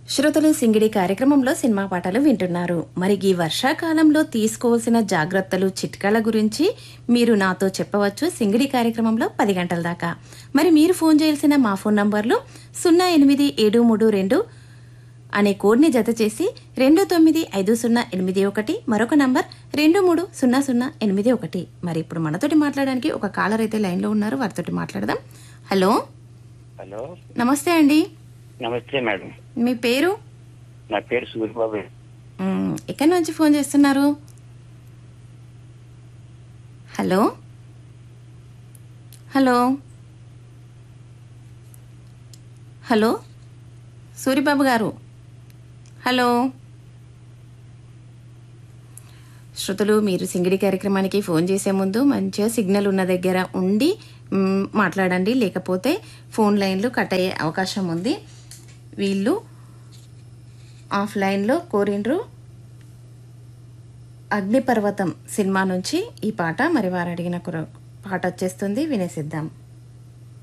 శ్రోతలు సింగిడి కార్యక్రమంలో సినిమా పాటలు వింటున్నారు మరి ఈ వర్షాకాలంలో తీసుకోవాల్సిన జాగ్రత్తలు చిట్కాల గురించి మీరు నాతో చెప్పవచ్చు సింగిడి కార్యక్రమంలో పది గంటల దాకా మరి మీరు ఫోన్ చేయాల్సిన మా ఫోన్ నంబర్లు సున్నా ఎనిమిది ఏడు మూడు రెండు అనే కోడ్ని జత చేసి రెండు తొమ్మిది ఐదు సున్నా ఎనిమిది ఒకటి మరొక నంబర్ రెండు మూడు సున్నా సున్నా ఎనిమిది ఒకటి మరి ఇప్పుడు మనతోటి మాట్లాడడానికి ఒక కాలర్ అయితే లైన్లో ఉన్నారు వారితోటి మాట్లాడదాం హలో హలో నమస్తే అండి నమస్తే మేడం మీ పేరు నా పేరు సూర్యబాబు మ్మ్, ఎక్కడి నుంచి ఫోన్ చేస్తున్నారు హలో హలో హలో సూరిబాబు గారు హలో శ్రోతలు మీరు సింగిడి కార్యక్రమానికి ఫోన్ చేసే ముందు మంచిగా సిగ్నల్ ఉన్న దగ్గర ఉండి మ్, మాట్లాడండి లేకపోతే ఫోన్ లైన్లు కట్ అయ్యే అవకాశం ఉంది వీళ్ళు ఆఫ్లైన్లో కోరిండ్రు అగ్నిపర్వతం సినిమా నుంచి ఈ పాట మరి వారు అడిగిన కుర- పాట వచ్చేస్తుంది వినేసిద్దాం